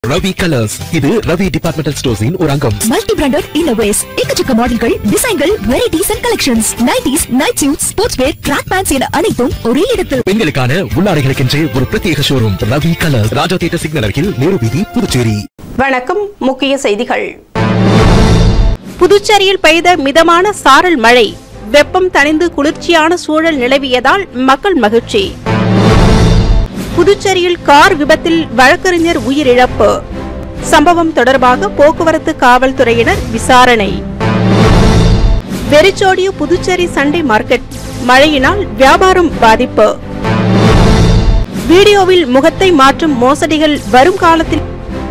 Ravi colours இது Ravi departmental ஸ்டோர்ஸின் ஒரு அங்கம் மல்டி பிராண்டட் இன்னோவேஸ் எக்கச்சக்க மாடல்கள் டிசைன்கள் varieties and collections nighties night suit sports wear track pants என அனைத்தும் ஒரே இடத்தில் பெண்களுக்கான உள்ளாடைகளுக்கென்றே ஒரு பிரத்யேக showroom Ravi colours Raja theatre signal அருகில் நேரு வீதி புதுச்சேரி வணக்கம் முக்கிய செய்திகள் புதுச்சேரியில் பெய்த மிதமான சாரல் மழை வெப்பம் தணிந்து குளிர்ச்சியான சூழல் நிலவியதால் மக்கள் மகிழ்ச்சி புதுச்சேரியில் கார் விபத்தில் வழக்கறிஞர் உயிரிழப்பு சம்பவம் தொடர்பாக போக்குவரத்து காவல்துறையினர் விசாரணை வெறிச்சோடிய புதுச்சேரி சண்டே மார்க்கெட் மழையினால் வியாபாரம் பாதிப்பு வீடியோவில் முகத்தை மாற்றும் மோசடிகள் வரும் காலத்தில்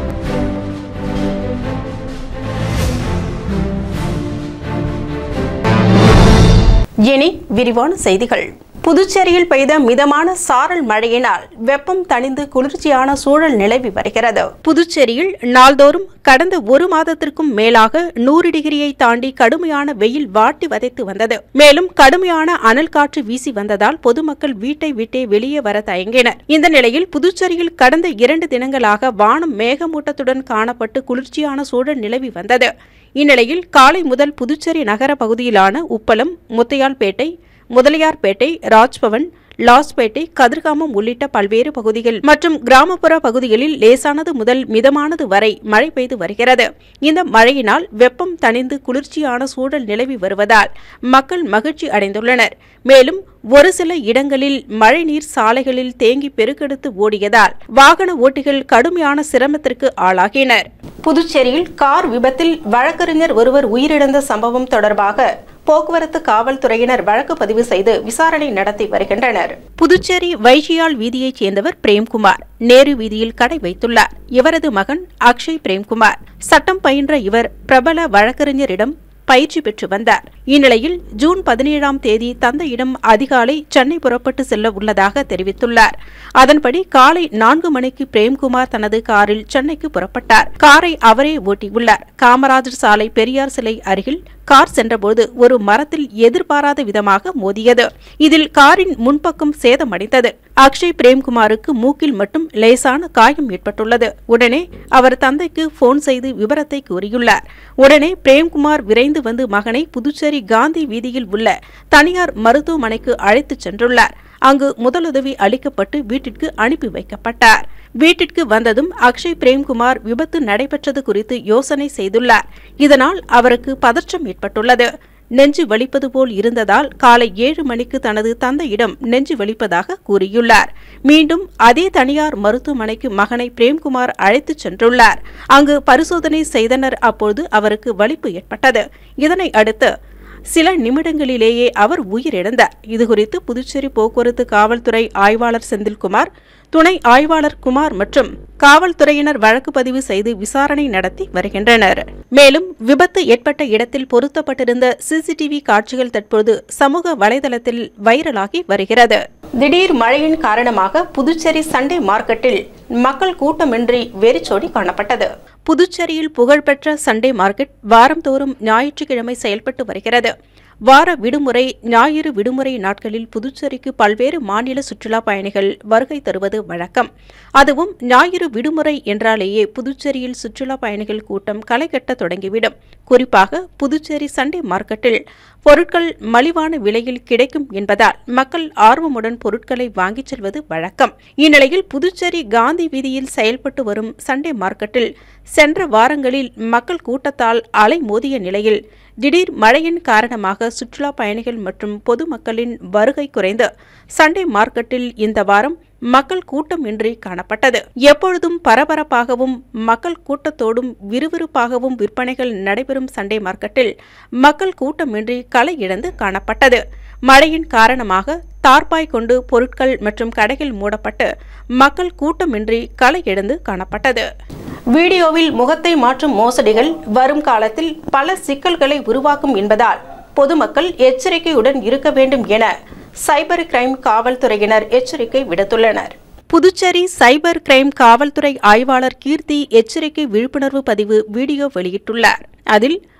இனி விரிவான செய்திகள் புதுச்சேரியில் பெய்த மிதமான சாரல் மழையினால் வெப்பம் தணிந்து குளிர்ச்சியான சூழல் நிலவி வருகிறது புதுச்சேரியில் நாள்தோறும் கடந்த ஒரு மாதத்திற்கும் மேலாக நூறு டிகிரியை தாண்டி கடுமையான வெயில் வாட்டி வதைத்து வந்தது மேலும் கடுமையான அனல் காற்று வீசி வந்ததால் பொதுமக்கள் வீட்டை விட்டே வெளியே வர தயங்கினர் இந்த நிலையில் புதுச்சேரியில் கடந்த இரண்டு தினங்களாக வானம் மேகமூட்டத்துடன் காணப்பட்டு குளிர்ச்சியான சூழல் நிலவி வந்தது இந்நிலையில் காலை முதல் புதுச்சேரி நகர பகுதியிலான உப்பளம் முத்தையால்பேட்டை முதலியார்பேட்டை ராஜ்பவன் லாஸ்பேட்டை கதிர்காமம் உள்ளிட்ட பல்வேறு பகுதிகள் மற்றும் கிராமப்புற பகுதிகளில் லேசானது முதல் மிதமானது வரை மழை பெய்து வருகிறது இந்த மழையினால் வெப்பம் தணிந்து குளிர்ச்சியான சூழல் நிலவி வருவதால் மக்கள் மகிழ்ச்சி அடைந்துள்ளனர் மேலும் ஒரு சில இடங்களில் மழைநீர் சாலைகளில் தேங்கி பெருக்கெடுத்து ஓடியதால் வாகன ஓட்டிகள் கடுமையான சிரமத்திற்கு ஆளாகினர் புதுச்சேரியில் கார் விபத்தில் வழக்கறிஞர் ஒருவர் உயிரிழந்த சம்பவம் தொடர்பாக போக்குவரத்து காவல்துறையினர் வழக்கு பதிவு செய்து விசாரணை நடத்தி வருகின்றனர் புதுச்சேரி வைஷியால் வீதியைச் சேர்ந்தவர் பிரேம்குமார் நேரு வீதியில் கடை வைத்துள்ளார் இவரது மகன் அக்ஷய் பிரேம்குமார் சட்டம் பயின்ற இவர் பிரபல வழக்கறிஞரிடம் பயிற்சி பெற்று வந்தார் இந்நிலையில் ஜூன் பதினேழாம் தேதி தந்தையிடம் அதிகாலை சென்னை புறப்பட்டு செல்ல உள்ளதாக தெரிவித்துள்ளார் அதன்படி காலை நான்கு மணிக்கு பிரேம்குமார் தனது காரில் சென்னைக்கு புறப்பட்டார் காரை அவரே ஓட்டியுள்ளார் காமராஜர் சாலை பெரியார் சிலை அருகில் கார் சென்றபோது ஒரு மரத்தில் எதிர்பாராத விதமாக மோதியது இதில் காரின் முன்பக்கம் சேதமடைந்தது அக்ஷய் பிரேம்குமாருக்கு மூக்கில் மட்டும் லேசான காயம் ஏற்பட்டுள்ளது உடனே அவர் தந்தைக்கு போன் செய்து விவரத்தை கூறியுள்ளார் உடனே பிரேம்குமார் விரைந்து வந்து மகனை புதுச்சேரி காந்தி வீதியில் உள்ள தனியார் மருத்துவமனைக்கு அழைத்துச் சென்றுள்ளார் அங்கு முதலுதவி அளிக்கப்பட்டு வீட்டிற்கு அனுப்பி வைக்கப்பட்டார் வீட்டிற்கு வந்ததும் அக்ஷய் பிரேம்குமார் விபத்து நடைபெற்றது குறித்து யோசனை செய்துள்ளார் இதனால் அவருக்கு பதற்றம் ஏற்பட்டுள்ளது நெஞ்சு வலிப்பது போல் இருந்ததால் காலை ஏழு மணிக்கு தனது தந்தையிடம் நெஞ்சு வலிப்பதாக கூறியுள்ளார் மீண்டும் அதே தனியார் மருத்துவமனைக்கு மகனை பிரேம்குமார் அழைத்துச் சென்றுள்ளார் அங்கு பரிசோதனை செய்தனர் அப்போது அவருக்கு வலிப்பு ஏற்பட்டது இதனை அடுத்து சில நிமிடங்களிலேயே அவர் உயிரிழந்தார் இதுகுறித்து புதுச்சேரி போக்குவரத்து காவல்துறை ஆய்வாளர் செந்தில்குமார் துணை ஆய்வாளர் குமார் மற்றும் காவல்துறையினர் வழக்கு பதிவு செய்து விசாரணை நடத்தி வருகின்றனர் மேலும் விபத்து ஏற்பட்ட இடத்தில் பொருத்தப்பட்டிருந்த சிசிடிவி காட்சிகள் தற்போது சமூக வலைதளத்தில் வைரலாகி வருகிறது திடீர் மழையின் காரணமாக புதுச்சேரி சண்டே மார்க்கெட்டில் மக்கள் கூட்டமின்றி வெறிச்சோடி காணப்பட்டது புதுச்சேரியில் புகழ்பெற்ற சண்டே மார்க்கெட் வாரந்தோறும் ஞாயிற்றுக்கிழமை செயல்பட்டு வருகிறது வார விடுமுறை ஞாயிறு விடுமுறை நாட்களில் புதுச்சேரிக்கு பல்வேறு மாநில சுற்றுலா பயணிகள் வருகை தருவது வழக்கம் அதுவும் ஞாயிறு விடுமுறை என்றாலேயே புதுச்சேரியில் சுற்றுலா பயணிகள் கூட்டம் களைகட்ட தொடங்கிவிடும் குறிப்பாக புதுச்சேரி சண்டே மார்க்கெட்டில் பொருட்கள் மலிவான விலையில் கிடைக்கும் என்பதால் மக்கள் ஆர்வமுடன் பொருட்களை வாங்கிச் செல்வது வழக்கம் இந்நிலையில் புதுச்சேரி காந்தி வீதியில் செயல்பட்டு வரும் சண்டே மார்க்கெட்டில் சென்ற வாரங்களில் மக்கள் கூட்டத்தால் அலை மோதிய நிலையில் திடீர் மழையின் காரணமாக சுற்றுலா பயணிகள் மற்றும் பொதுமக்களின் வருகை குறைந்து சண்டே மார்க்கெட்டில் இந்த வாரம் மக்கள் கூட்டமின்றி காணப்பட்டது எப்பொழுதும் பரபரப்பாகவும் மக்கள் கூட்டத்தோடும் விறுவிறுப்பாகவும் விற்பனைகள் நடைபெறும் சண்டே மார்க்கெட்டில் மக்கள் கூட்டமின்றி களை இழந்து காணப்பட்டது மழையின் காரணமாக தார்பாய் கொண்டு பொருட்கள் மற்றும் கடைகள் மூடப்பட்டு மக்கள் கூட்டமின்றி களை இழந்து காணப்பட்டது வீடியோவில் முகத்தை மாற்றும் மோசடிகள் வரும் காலத்தில் பல சிக்கல்களை உருவாக்கும் என்பதால் பொதுமக்கள் எச்சரிக்கையுடன் இருக்க வேண்டும் என சைபர் கிரைம் காவல்துறையினர் எச்சரிக்கை விடுத்துள்ளனர் புதுச்சேரி சைபர் கிரைம் காவல்துறை ஆய்வாளர் கீர்த்தி எச்சரிக்கை விழிப்புணர்வு பதிவு வீடியோ வெளியிட்டுள்ளார் அதில்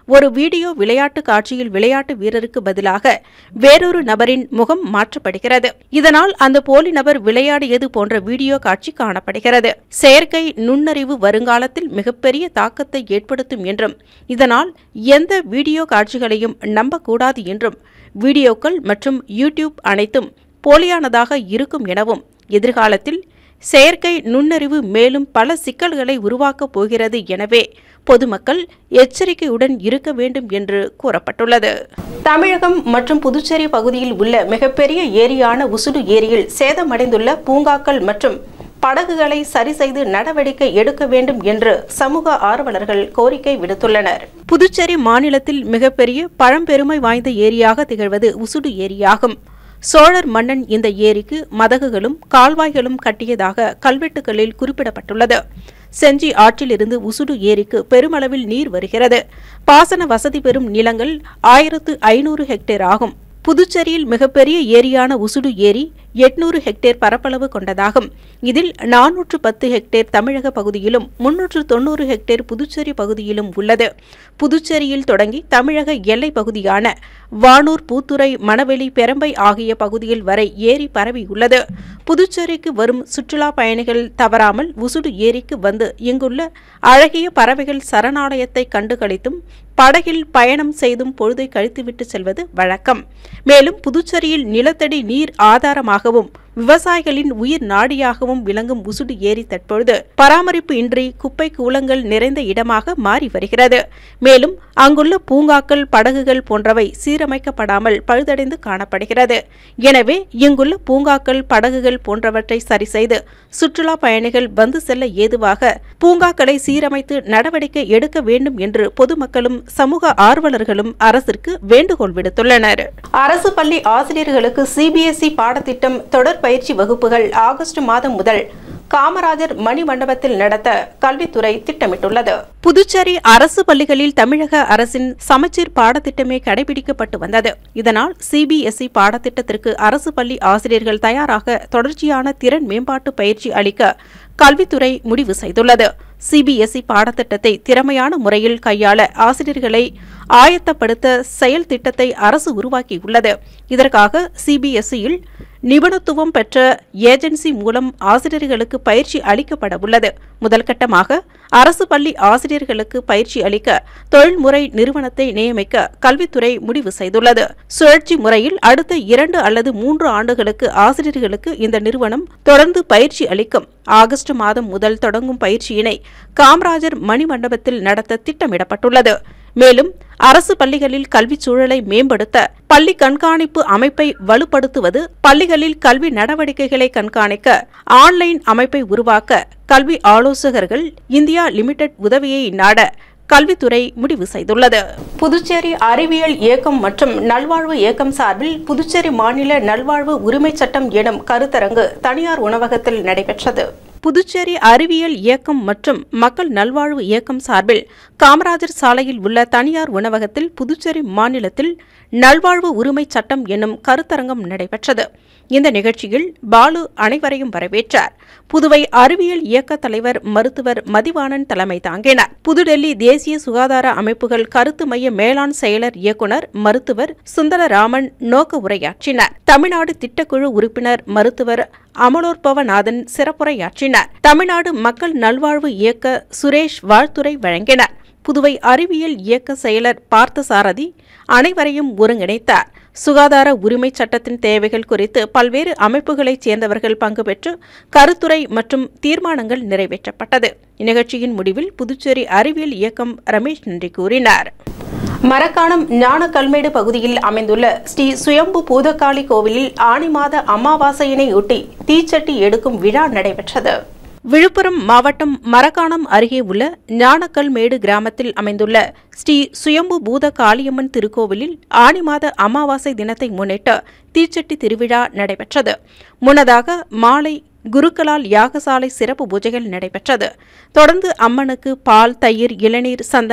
ஒரு வீடியோ விளையாட்டு காட்சியில் விளையாட்டு வீரருக்கு பதிலாக வேறொரு நபரின் முகம் மாற்றப்படுகிறது இதனால் அந்த போலி நபர் விளையாடியது போன்ற வீடியோ காட்சி காணப்படுகிறது செயற்கை நுண்ணறிவு வருங்காலத்தில் மிகப்பெரிய தாக்கத்தை ஏற்படுத்தும் என்றும் இதனால் எந்த வீடியோ காட்சிகளையும் நம்பக்கூடாது என்றும் வீடியோக்கள் மற்றும் யூடியூப் அனைத்தும் போலியானதாக இருக்கும் எனவும் எதிர்காலத்தில் செயற்கை நுண்ணறிவு மேலும் பல சிக்கல்களை உருவாக்கப் போகிறது எனவே பொதுமக்கள் எச்சரிக்கையுடன் இருக்க வேண்டும் என்று கூறப்பட்டுள்ளது தமிழகம் மற்றும் புதுச்சேரி பகுதியில் உள்ள மிகப்பெரிய ஏரியான உசுடு ஏரியில் சேதமடைந்துள்ள பூங்காக்கள் மற்றும் படகுகளை சரி செய்து நடவடிக்கை எடுக்க வேண்டும் என்று சமூக ஆர்வலர்கள் கோரிக்கை விடுத்துள்ளனர் புதுச்சேரி மாநிலத்தில் மிகப்பெரிய பழம்பெருமை வாய்ந்த ஏரியாக திகழ்வது உசுடு ஏரியாகும் சோழர் மன்னன் இந்த ஏரிக்கு மதகுகளும் கால்வாய்களும் கட்டியதாக கல்வெட்டுகளில் குறிப்பிடப்பட்டுள்ளது செஞ்சி ஆற்றிலிருந்து உசுடு ஏரிக்கு பெருமளவில் நீர் வருகிறது பாசன வசதி பெறும் நிலங்கள் ஆயிரத்து ஐநூறு ஹெக்டேர் ஆகும் புதுச்சேரியில் மிகப்பெரிய ஏரியான உசுடு ஏரி எட்நூறு ஹெக்டேர் பரப்பளவு கொண்டதாகும் இதில் நானூற்று பத்து ஹெக்டேர் தமிழக பகுதியிலும் முன்னூற்று தொன்னூறு ஹெக்டேர் புதுச்சேரி பகுதியிலும் உள்ளது புதுச்சேரியில் தொடங்கி தமிழக எல்லை பகுதியான வானூர் பூத்துறை மணவெளி பெரம்பை ஆகிய பகுதியில் வரை ஏரி பரவியுள்ளது புதுச்சேரிக்கு வரும் சுற்றுலா பயணிகள் தவறாமல் உசுடு ஏரிக்கு வந்து இங்குள்ள அழகிய பறவைகள் சரணாலயத்தை கண்டுகளித்தும் படகில் பயணம் செய்தும் பொழுதை கழித்துவிட்டு செல்வது வழக்கம் மேலும் புதுச்சேரியில் நிலத்தடி நீர் ஆதாரமாகவும் விவசாயிகளின் உயிர் நாடியாகவும் விளங்கும் உசுடு ஏரி தற்பொழுது பராமரிப்பு இன்றி குப்பை கூலங்கள் நிறைந்த இடமாக மாறி வருகிறது மேலும் அங்குள்ள பூங்காக்கள் படகுகள் போன்றவை சீரமைக்கப்படாமல் பழுதடைந்து காணப்படுகிறது எனவே இங்குள்ள பூங்காக்கள் படகுகள் போன்றவற்றை சரி செய்து சுற்றுலா பயணிகள் வந்து செல்ல ஏதுவாக பூங்காக்களை சீரமைத்து நடவடிக்கை எடுக்க வேண்டும் என்று பொதுமக்களும் சமூக ஆர்வலர்களும் அரசிற்கு வேண்டுகோள் விடுத்துள்ளனர் அரசு பள்ளி ஆசிரியர்களுக்கு சிபிஎஸ்இ பாடத்திட்டம் தொடர் பயிற்சி வகுப்புகள் ஆகஸ்ட் மாதம் முதல் காமராஜர் மணிமண்டபத்தில் நடத்த கல்வித்துறை திட்டமிட்டுள்ளது புதுச்சேரி அரசு பள்ளிகளில் தமிழக அரசின் சமச்சீர் பாடத்திட்டமே கடைபிடிக்கப்பட்டு வந்தது இதனால் சிபிஎஸ்இ பாடத்திட்டத்திற்கு அரசு பள்ளி ஆசிரியர்கள் தயாராக தொடர்ச்சியான திறன் மேம்பாட்டு பயிற்சி அளிக்க கல்வித்துறை முடிவு செய்துள்ளது சிபிஎஸ்இ பாடத்திட்டத்தை திறமையான முறையில் கையாள ஆசிரியர்களை ஆயத்தப்படுத்த செயல் திட்டத்தை அரசு உருவாக்கியுள்ளது இதற்காக சிபிஎஸ்இயில் நிபுணத்துவம் பெற்ற ஏஜென்சி மூலம் ஆசிரியர்களுக்கு பயிற்சி அளிக்கப்பட உள்ளது முதல்கட்டமாக அரசு பள்ளி ஆசிரியர்களுக்கு பயிற்சி அளிக்க தொழில்முறை நிறுவனத்தை நியமிக்க கல்வித்துறை முடிவு செய்துள்ளது சுழற்சி முறையில் அடுத்த இரண்டு அல்லது மூன்று ஆண்டுகளுக்கு ஆசிரியர்களுக்கு இந்த நிறுவனம் தொடர்ந்து பயிற்சி அளிக்கும் ஆகஸ்ட் மாதம் முதல் தொடங்கும் பயிற்சியினை காமராஜர் மணிமண்டபத்தில் நடத்த திட்டமிடப்பட்டுள்ளது மேலும் அரசு பள்ளிகளில் கல்விச் சூழலை மேம்படுத்த பள்ளி கண்காணிப்பு அமைப்பை வலுப்படுத்துவது பள்ளிகளில் கல்வி நடவடிக்கைகளை கண்காணிக்க ஆன்லைன் அமைப்பை உருவாக்க கல்வி ஆலோசகர்கள் இந்தியா லிமிடெட் உதவியை நாட கல்வித்துறை முடிவு செய்துள்ளது புதுச்சேரி அறிவியல் இயக்கம் மற்றும் நல்வாழ்வு இயக்கம் சார்பில் புதுச்சேரி மாநில நல்வாழ்வு உரிமைச் சட்டம் எனும் கருத்தரங்கு தனியார் உணவகத்தில் நடைபெற்றது புதுச்சேரி அறிவியல் இயக்கம் மற்றும் மக்கள் நல்வாழ்வு இயக்கம் சார்பில் காமராஜர் சாலையில் உள்ள தனியார் உணவகத்தில் புதுச்சேரி மாநிலத்தில் நல்வாழ்வு உரிமை சட்டம் என்னும் கருத்தரங்கம் நடைபெற்றது இந்த நிகழ்ச்சியில் பாலு அனைவரையும் வரவேற்றார் புதுவை அறிவியல் இயக்க தலைவர் மருத்துவர் மதிவாணன் தலைமை தாங்கினார் புதுடெல்லி தேசிய சுகாதார அமைப்புகள் கருத்து மைய மேலாண் செயலர் இயக்குனர் மருத்துவர் சுந்தரராமன் நோக்க உரையாற்றினார் தமிழ்நாடு திட்டக்குழு உறுப்பினர் மருத்துவர் அமலோற்பவநாதன் சிறப்புரையாற்றினார் தமிழ்நாடு மக்கள் நல்வாழ்வு இயக்க சுரேஷ் வாழ்த்துரை வழங்கினார் புதுவை அறிவியல் இயக்க செயலர் பார்த்தசாரதி அனைவரையும் ஒருங்கிணைத்தார் சுகாதார உரிமைச் சட்டத்தின் தேவைகள் குறித்து பல்வேறு அமைப்புகளைச் சேர்ந்தவர்கள் பங்கு பெற்று கருத்துரை மற்றும் தீர்மானங்கள் நிறைவேற்றப்பட்டது இந்நிகழ்ச்சியின் முடிவில் புதுச்சேரி அறிவியல் இயக்கம் ரமேஷ் நன்றி கூறினார் மரக்காணம் ஞானக்கல்மேடு பகுதியில் அமைந்துள்ள ஸ்ரீ சுயம்பு பூதக்காளி கோவிலில் ஆனி மாத அமாவாசையினையொட்டி தீச்சட்டி எடுக்கும் விழா நடைபெற்றது விழுப்புரம் மாவட்டம் மரக்காணம் அருகே உள்ள ஞானக்கல்மேடு கிராமத்தில் அமைந்துள்ள ஸ்ரீ சுயம்பு பூத காளியம்மன் திருக்கோவிலில் ஆனி மாத அமாவாசை தினத்தை முன்னிட்டு தீச்சட்டி திருவிழா நடைபெற்றது முன்னதாக மாலை குருக்களால் யாகசாலை சிறப்பு பூஜைகள் நடைபெற்றது தொடர்ந்து அம்மனுக்கு பால் தயிர் இளநீர் சந்தனம்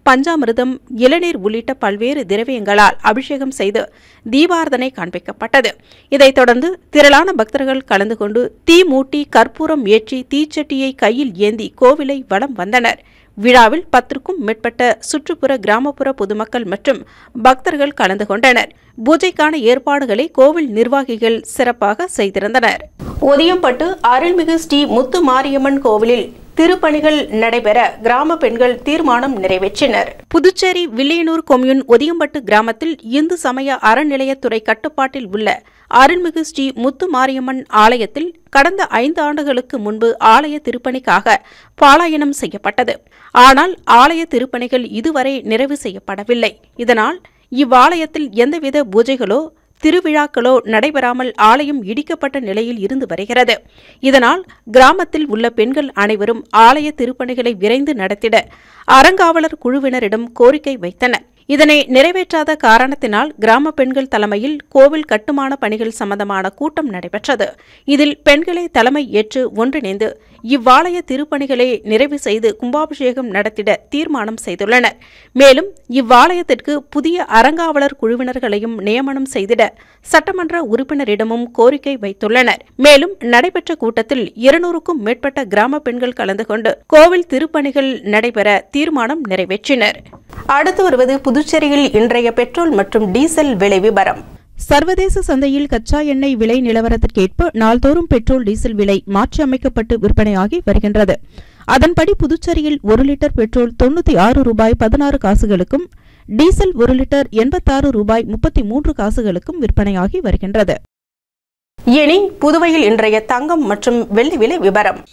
பஞ்சாமிர்தம் இளநீர் உள்ளிட்ட பல்வேறு திரவியங்களால் அபிஷேகம் செய்து தீபாரதனை காண்பிக்கப்பட்டது இதைத் தொடர்ந்து திரளான பக்தர்கள் கலந்து கொண்டு தீ மூட்டி கற்பூரம் ஏற்றி தீச்சட்டியை கையில் ஏந்தி கோவிலை வலம் வந்தனர் விழாவில் பத்திற்கும் மேற்பட்ட சுற்றுப்புற கிராமப்புற பொதுமக்கள் மற்றும் பக்தர்கள் கலந்து கொண்டனர் பூஜைக்கான ஏற்பாடுகளை கோவில் நிர்வாகிகள் சிறப்பாக செய்திருந்தனர் ஒதியம்பட்டு அருள்மிகு ஸ்ரீ முத்து மாரியம்மன் கோவிலில் திருப்பணிகள் நடைபெற கிராம பெண்கள் தீர்மானம் நிறைவேற்றினர் புதுச்சேரி வில்லியனூர் கொம்யூன் ஒதியம்பட்டு கிராமத்தில் இந்து சமய அறநிலையத்துறை கட்டுப்பாட்டில் உள்ள அருள்மிகு ஸ்ரீ முத்து மாரியம்மன் ஆலயத்தில் கடந்த ஐந்து ஆண்டுகளுக்கு முன்பு ஆலய திருப்பணிக்காக பாலாயனம் செய்யப்பட்டது ஆனால் ஆலய திருப்பணிகள் இதுவரை நிறைவு செய்யப்படவில்லை இதனால் இவ்வாலயத்தில் எந்தவித பூஜைகளோ திருவிழாக்களோ நடைபெறாமல் ஆலயம் இடிக்கப்பட்ட நிலையில் இருந்து வருகிறது இதனால் கிராமத்தில் உள்ள பெண்கள் அனைவரும் ஆலய திருப்பணிகளை விரைந்து நடத்திட அறங்காவலர் குழுவினரிடம் கோரிக்கை வைத்தனர் இதனை நிறைவேற்றாத காரணத்தினால் கிராம பெண்கள் தலைமையில் கோவில் கட்டுமான பணிகள் சம்பந்தமான கூட்டம் நடைபெற்றது இதில் பெண்களை தலைமை ஏற்று ஒன்றிணைந்து இவ்வாலய திருப்பணிகளை நிறைவு செய்து கும்பாபிஷேகம் நடத்திட தீர்மானம் செய்துள்ளனர் மேலும் இவ்வாலயத்திற்கு புதிய அறங்காவலர் குழுவினர்களையும் நியமனம் செய்திட சட்டமன்ற உறுப்பினரிடமும் கோரிக்கை வைத்துள்ளனர் மேலும் நடைபெற்ற கூட்டத்தில் இருநூறுக்கும் மேற்பட்ட கிராம பெண்கள் கலந்து கொண்டு கோவில் திருப்பணிகள் நடைபெற தீர்மானம் நிறைவேற்றினர் அடுத்து வருவது புதுச்சேரியில் இன்றைய பெட்ரோல் மற்றும் டீசல் விலை விவரம் சர்வதேச சந்தையில் கச்சா எண்ணெய் விலை நிலவரத்திற்கேற்ப நாள்தோறும் பெட்ரோல் டீசல் விலை மாற்றியமைக்கப்பட்டு விற்பனையாகி வருகின்றது அதன்படி புதுச்சேரியில் ஒரு லிட்டர் பெட்ரோல் தொண்ணூத்தி ஆறு ரூபாய் பதினாறு காசுகளுக்கும் டீசல் ஒரு லிட்டர் எண்பத்தாறு ரூபாய் முப்பத்தி மூன்று காசுகளுக்கும் விற்பனையாகி வருகின்றது இனி புதுவையில் இன்றைய தங்கம் மற்றும் வெள்ளி விலை விவரம்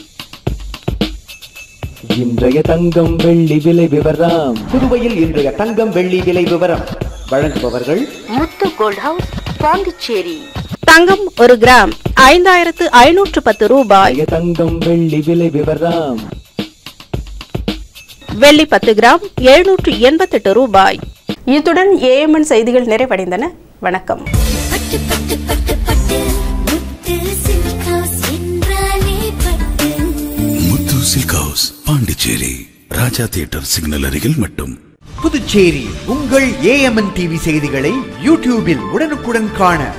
இன்றைய தங்கம் வெள்ளி விலை விவரம் புதுவையில் இன்றைய தங்கம் வெள்ளி விலை விவரம் வழங்குபவர்கள் முத்து கோல்ட் ஹவுஸ் பாண்டிச்சேரி தங்கம் ஒரு கிராம் ஐந்தாயிரத்து ஐநூற்று பத்து ரூபாய் இன்றைய தங்கம் வெள்ளி விலை விவரம் வெள்ளி பத்து கிராம் எழுநூற்று எண்பத்தெட்டு ரூபாய் இத்துடன் ஏஎம்என் செய்திகள் நிறைவடைந்தன வணக்கம் பட்டு பட்டு பட்டு பட்டு முத்து சில்க் ஹவுஸ் என்றாலே பட்டு Muthu silk house Pondicherry Raja theatre signal அருகில் மட்டும் புதுச்சேரி உங்கள் ஏஎம்என் டிவி செய்திகளை யூடியூபில் உடனுக்குடன் காண